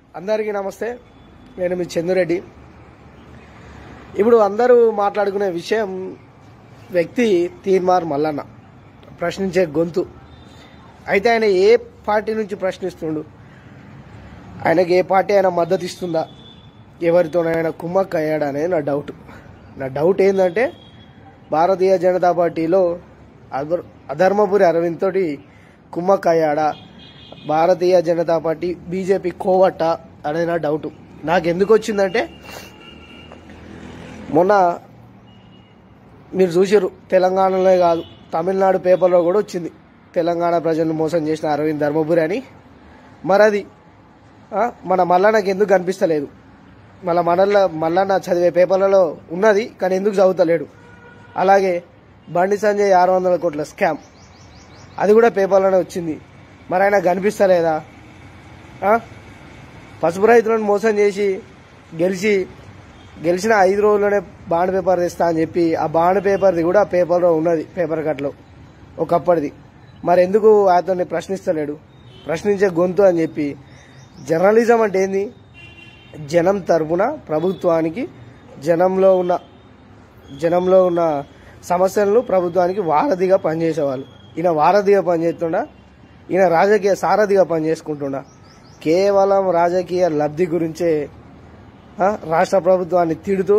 అందరికీ నమస్తే నేను మీ చందురెడ్డి ఇప్పుడు అందరూ మాట్లాడుకునే విషయం వ్యక్తి తీన్మార్ మల్లన్న ప్రశ్నించే గొంతు అయితే ఆయన ఏ పార్టీ నుంచి ప్రశ్నిస్తుండు ఆయనకి ఏ పార్టీ అయినా మద్దతు ఇస్తుందా ఎవరితోనైనా కుమ్మక్క అయ్యాడా అనేది నా డౌట్ నా డౌట్ ఏంటంటే భారతీయ జనతా పార్టీలో అధర్ అధర్మపురి అరవింద్ తోటి కుమ్మక్క అయ్యాడా భారతీయ జనతా పార్టీ బీజేపీ కోవట్ట అనేది నా డౌట్ నాకు ఎందుకు వచ్చిందంటే మొన్న మీరు చూసారు తెలంగాణలో కాదు తమిళనాడు పేపర్లో కూడా వచ్చింది తెలంగాణ ప్రజలను మోసం చేసిన అరవింద్ ధర్మపురి అని మరి అది ఆ, మన మల్లన్నకి ఎందుకు కనిపిస్తలేదు మళ్ళీ మనల్లో మల్లన్న చదివే పేపర్లలో ఉన్నది కానీ ఎందుకు చదువుతలేడు అలాగే బండి సంజయ్ ఆరు వందల కోట్ల స్కామ్ అది కూడా పేపర్లోనే వచ్చింది మరి ఆయన కనిపిస్తలేదా ఆ? పసుపు రైతులను మోసం చేసి గెలిచి గెలిచిన ఐదు రోజుల్లోనే బాండ్ పేపర్ తెస్తా అని చెప్పి ఆ బాండ్ పేపర్ది కూడా పేపర్లో ఉన్నది పేపర్ కట్లో ఒకప్పటిది మరి ఎందుకు అతన్ని ప్రశ్నిస్తలేడు ప్రశ్నించే గొంతు అని చెప్పి జర్నలిజం అంటే ఏంది జనం తరపున ప్రభుత్వానికి జనంలో ఉన్న జనంలో ఉన్న సమస్యలను ప్రభుత్వానికి వారధిగా పనిచేసేవాళ్ళు ఈయన వారధిగా పనిచేస్తుండా ఈయన రాజకీయ సారథిగా పనిచేసుకుంటుండా కేవలం రాజకీయ లబ్ధి గురించే ఆ, రాష్ట్ర ప్రభుత్వాన్ని తిడుతూ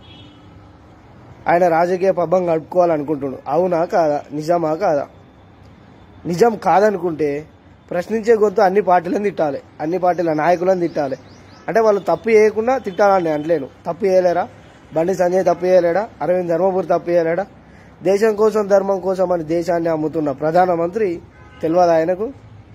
ఆయన రాజకీయ పబ్బం గడుపుకోవాలనుకుంటుండు అవునా కాదా నిజమా కాదా నిజం కాదనుకుంటే ప్రశ్నించే గొంతు అన్ని పార్టీలను తిట్టాలి అన్ని పార్టీల నాయకులను తిట్టాలి అంటే వాళ్ళు తప్పు చేయకుండా తిట్టాలని అంటలేను తప్పు చేయలేరా బండి సంజయ్ తప్పు చేయలేడా అరవింద్ ధర్మపురి తప్పు చేయలేడా దేశం కోసం ధర్మం కోసం అని దేశాన్ని అమ్ముతున్న ప్రధానమంత్రి తెలియదా ఆయనకు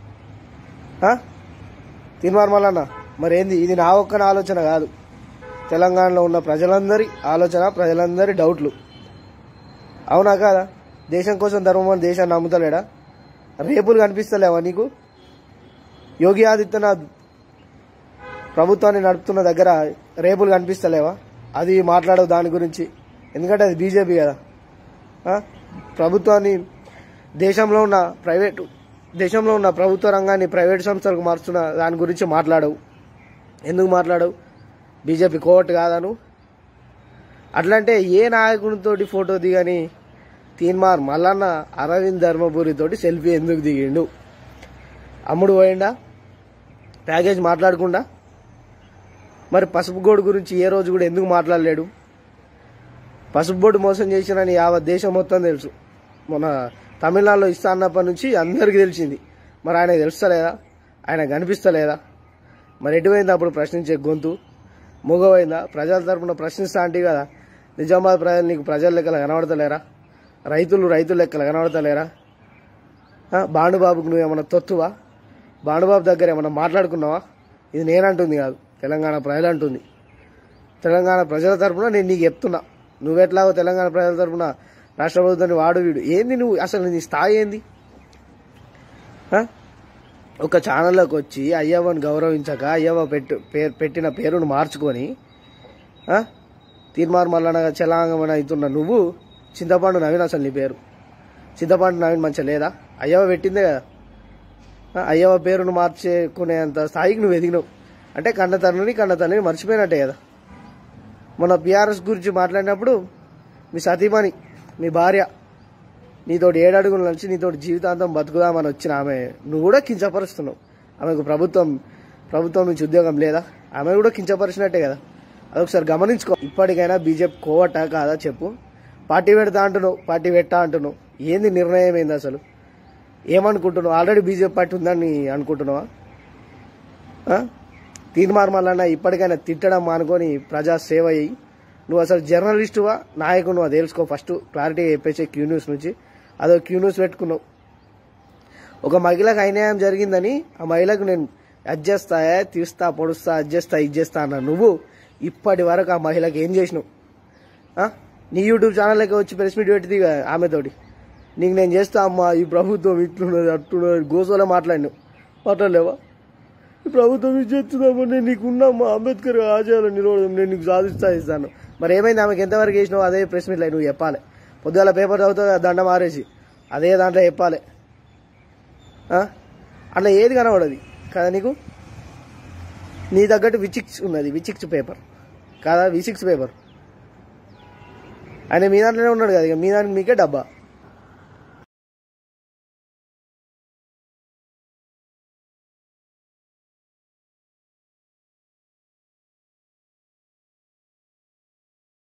ఆ? తిన్మార్ మల్లన్న మరి ఏంది ఇది నా ఒక్కన ఆలోచన కాదు తెలంగాణలో ఉన్న ప్రజలందరి ఆలోచన ప్రజలందరి డౌట్లు అవునా కాదా దేశం కోసం ధర్మం అని దేశాన్ని నమ్ముతలేడా రేపులు కనిపిస్తలేవా నీకు యోగి ఆదిత్యనాథ్ ప్రభుత్వాన్ని నడుపుతున్న దగ్గర రేపులు కనిపిస్తలేవా అది మాట్లాడవు దాని గురించి ఎందుకంటే అది బీజేపీ కదా ఆ? ప్రభుత్వాన్ని దేశంలో ఉన్న ప్రైవేటు దేశంలో ఉన్న ప్రభుత్వ రంగాన్ని ప్రైవేట్ సంస్థలకు మార్చుతున్న దాని గురించి మాట్లాడవు ఎందుకు మాట్లాడవు బీజేపీ కోవట్ కాదాను అట్లంటే ఏ నాయకునితోటి ఫోటో దిగని తీన్మార్ మల్లన్న అరవింద్ ధర్మపురి తోటి సెల్ఫీ ఎందుకు దిగిండు అమ్ముడు పోయిండా ప్యాకేజ్ మాట్లాడకుండా మరి పసుపు గోడు గురించి ఏ రోజు కూడా ఎందుకు మాట్లాడలేడు పసుపు బోర్డు మోసం చేసినని యావత్ దేశం మొత్తం తెలుసు మన తమిళనాడులో ఇస్తా అన్నప్పటి నుంచి అందరికీ తెలిసింది మరి ఆయన తెలుస్తలేదా ఆయన కనిపిస్తలేదా మరి ఎటువైంది అప్పుడు ప్రశ్నించే గొంతు మూగవైందా ప్రజల తరపున ప్రశ్నిస్తా అంటే కదా నిజామాబాద్ ప్రజలు నీకు ప్రజల లెక్కలు కనబడతలేరా రైతులు రైతుల లెక్కలు కనబడతలేరా ఆ, భానుబాబుకు నువ్వు ఏమన్నా తొత్తువా భానుబాబు దగ్గర ఏమన్నా మాట్లాడుకున్నావా ఇది నేనంటుంది కాదు తెలంగాణ ప్రజలు అంటుంది తెలంగాణ ప్రజల తరపున నేను నీకు చెప్తున్నా నువ్వెట్లాగో తెలంగాణ ప్రజల తరపున రాష్ట్ర ప్రభుత్వాన్ని వాడు వీడు ఏంది నువ్వు అసలు నీ స్థాయి ఏంది ఆ? ఒక ఛానల్లోకి వచ్చి అయ్యవ్వని గౌరవించక అయ్యవ్వ పెట్టు పేరు పెట్టిన పేరును మార్చుకొని ఆ? తీర్మార్ మల్లనగా చలాంగమని అవుతున్న నువ్వు చింతపండు నవీన్ అసలు నీ పేరు చింతపండు నవీన్ మంచిగా లేదా అయ్యవ పెట్టిందే కదా ఆ, అయ్యవ పేరును మార్చేకునేంత స్థాయికి నువ్వు ఎదిగినావు అంటే కన్నతల్లిని కన్నతల్లిని మర్చిపోయినట్టే కదా మొన్న బీఆర్ఎస్ గురించి మాట్లాడినప్పుడు మీ సతీమణి మీ భార్య నీతోటి ఏడడుగులు నడిచి నీతోటి జీవితాంతం బతుకుదామని వచ్చిన ఆమె నువ్వు కూడా కించపరుస్తున్నావు ఆమెకు ప్రభుత్వం ప్రభుత్వం నుంచి ఉద్యోగం లేదా ఆమె కూడా కించపరిచినట్టే కదా అదొకసారి గమనించుకో ఇప్పటికైనా బీజేపీ కోవట కాదా చెప్పు పార్టీ పెడతా అంటున్నావు పార్టీ పెట్టా అంటున్నావు ఏంది నిర్ణయం ఏంది అసలు ఏమనుకుంటున్నావు ఆల్రెడీ బీజేపీ పార్టీ ఉందని అనుకుంటున్నావా ఆ? తీర్మార్ మల్లన్న ఇప్పటికైనా తిట్టడం మానుకొని ప్రజా సేవ అయ్యి నువ్వు అసలు జర్నలిస్టువా నాయకుడు నువ్వు తెలుసుకో ఫస్ట్ క్లారిటీ చెప్పేసి క్యూ న్యూస్ నుంచి అదో క్యూ న్యూస్ పెట్టుకున్నావు ఒక మహిళకు అన్యాయం జరిగిందని ఆ మహిళకు నేను అడ్జస్తా తీస్తా పొడుస్తా అడ్జస్తా ఇచ్చేస్తా అన్న నువ్వు ఇప్పటి వరకు ఆ మహిళకి ఏం చేసినావు ఆ? నీ యూట్యూబ్ ఛానల్లోకి వచ్చి ప్రెస్ మీట్ పెట్టింది ఇక ఆమెతోటి నీకు నేను చేస్తా అమ్మా ఈ ప్రభుత్వం ఇట్లున్నది అట్లున్నది గోసోలో మాట్లాడినావు మాట్లాడలేవా ఈ ప్రభుత్వం ఇది చేస్తుందమ్మా నేను నీకు ఉన్నామ్మా అంబేద్కర్ ఆశయాలు నిలవడం నేను నీకు సాధిస్తా ఇస్తాను మరి ఏమైంది ఆమెకి ఎంతవరకు చేసినావు అదే ప్రెస్ మీట్లో నువ్వు చెప్పాలి పొద్దుగాల పేపర్ చదువుతా దండ మారేసి అదే దాంట్లో చెప్పాలి ఆ? అట్లా ఏది కనబడది కదా నీకు నీ తగ్గట్టు విచిక్స్ ఉన్నది విచిక్స్ పేపర్ కాదా వి సిక్స్ పేపర్ ఆయన మీ దాంట్లోనే ఉన్నాడు కదా ఇక మీ దానికి మీకే డబ్బా